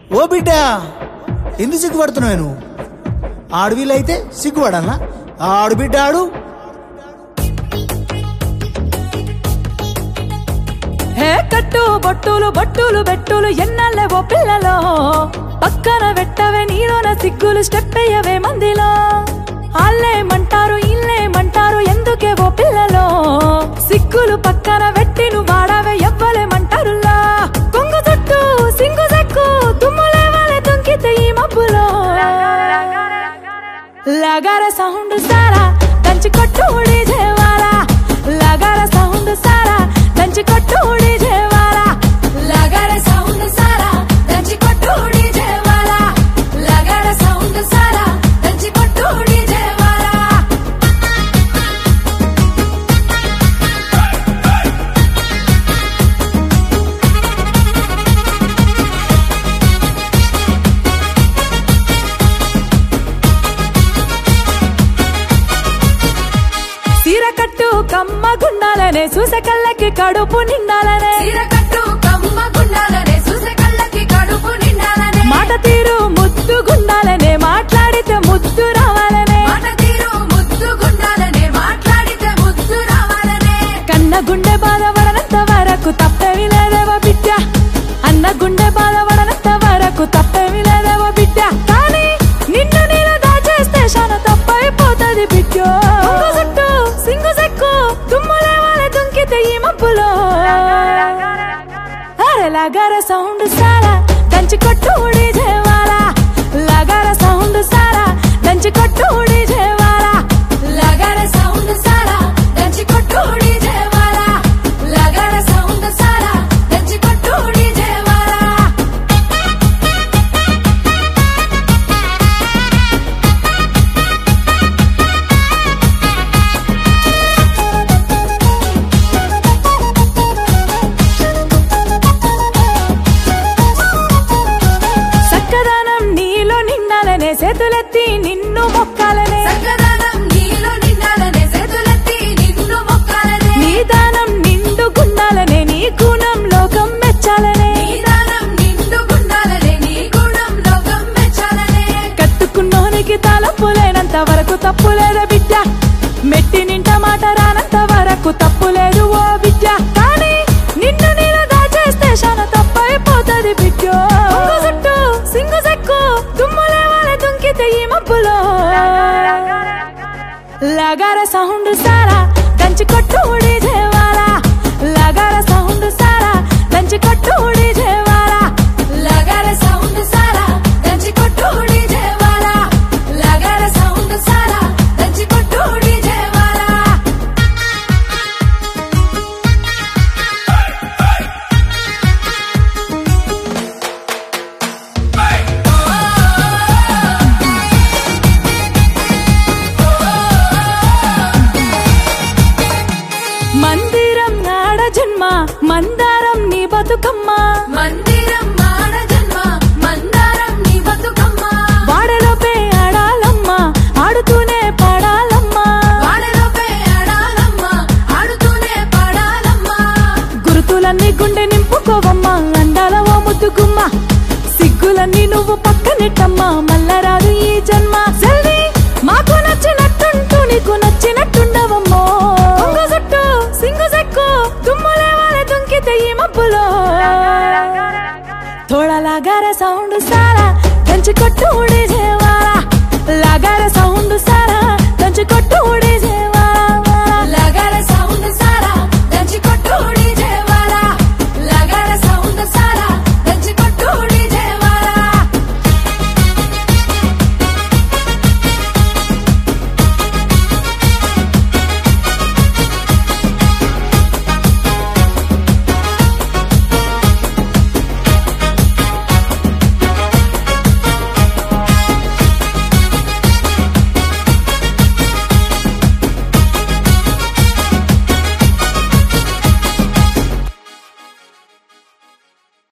ఓ బిడ్డ ఎందుకు సిగ్గుపడుతున్నావు నువ్వు ఆడు వీళ్ళైతే సిగ్గుపడాలా ఆడు బిడ్డ ఆడు హే కట్టు బొట్టులు బొట్టులు బెట్టులు ఎన్నల్లే ఓ పిల్లలో పక్కన పెట్టవే నీలోన సిగ్గులు స్టెప్ అయ్యవే మందిలో ఆళ్ళేమంటారు ఇల్లేమంటారు ఎందుకే ఓ పిల్లలో సిగ్గులు పక్కన పెట్టి నువ్వు వాడవే ఎవ్వలేమంటారులా కొంగు చుట్టూ సింగు సెక్కు తుమ్ములే వాళ్ళే తుంకితే ఈ మబ్బులో లగార సౌండ్ సారా దంచి కొట్టు జేవారా లగార సౌండ్ సారా దంచి కొట్టు జేవారా లగార సౌండ్ సారా దంచి కొట్టు జేవారా లగార సౌండ్ సారా దంచి కొట్టు జేవారా సీర కట్టు కమ్మ గుండాలనే చూసే కళ్ళకి కడుపు నిండాలనే చీరకట్టు కమ్మ గుండాలనే చూసే కళ్ళకి కడుపు నిండాలనే మాట తీరు ముద్దు గుండాలనే మాట్లాడితే ముద్దు రావాలనే మాట తీరు ముద్దు గుండాలనే మాట్లాడితే ముద్దు రావాలనే కన్న గుండె బాధపడనంత వరకు తప్పేమి లేదేవో బిడ్డ అన్న గుండె బాధపడనంత వరకు తప్పేమి లేదేవో బిడ్డ కానీ నిన్ను నేను దాచేస్తే చాలా తప్పైపోతుంది బిడ్డ కొంగు చుట్టూ సింగు సెక్కు తుమ్ములే వాళ్ళ దుంకితే ఈ మబ్బులో అరే లగార సౌండ్ సారా దంచి కొట్టు జేవాలా లగార సౌండ్ సారా దంచి కొట్టు జేవాలా లగర సౌండ్ సారా దంచి కొట్టుడి జేవారా లగర సౌండ్ సారా దంచి కొట్టుడి జేవారా సక్కదనం నీలో నిండాలనే చేతులెత్తి నిన్ను మొక్కాలనే సకదనం నీలో నిండాలనే చేతులెత్తి నిన్ను మొక్కాలనే నీ దానం నిండు గుండాలనే నీ గుణం లోకం మెచ్చాలనే నీదానం నిండు గుండాలనే నీ గుణం లోకం మెచ్చాలనే కట్టుకున్నోనికి తలపు లేనంత వరకు తప్పు లేదు బిడ్డ మెట్టి నింట మాట రానంత వరకు తప్పు లేదు ఓ బిడ్డ కానీ నిన్ను నేను దాచేస్తే చాలా తప్పైపోతుంది బిడ్డ కొంగు చుట్టూ సింగు సెక్కు తుమ్ములే వాళ్ళ దుంకితే ఈ మబ్బులో లగార సౌండ్ సారా దంచి కొట్టు జేవాలా లగార సౌండ్ సారా దంచి కొట్టు జేవాలా లగర సౌండ్ సారా దంచి కొట్టుడి జేవారా లగర సౌండ్ సారా దంచి కొట్టుడి జేవారా మందిరం నాడ జన్మ మందారం నీ బతుకమ్మ మందిరం మాడ జన్మ మందారం నీ బతుకమ్మ వాడలోపే ఆడాలమ్మ ఆడుతూనే పాడాలమ్మ వాడలోపే ఆడాలమ్మ ఆడుతూనే పాడాలమ్మ గురుతులన్నీ గుండె నింపుకోవమ్మ అందాల ఓ ముద్దుగుమ్మ సిగ్గులన్నీ నువ్వు పక్కనెట్టమ్మ మల్లరాదు ఈ జన్మ సెల్వి మాకు నచ్చినట్టుంటూ నీకు నచ్చినట్టుండవమ్మో కొంగు చుట్టూ సింగు సెక్కు తుమ్ములే వాళ్ళ దుంకితే ఈ మబ్బులో थोड़ा लगा रे साउंड सारा गंज को टूट जेवाला लगा रे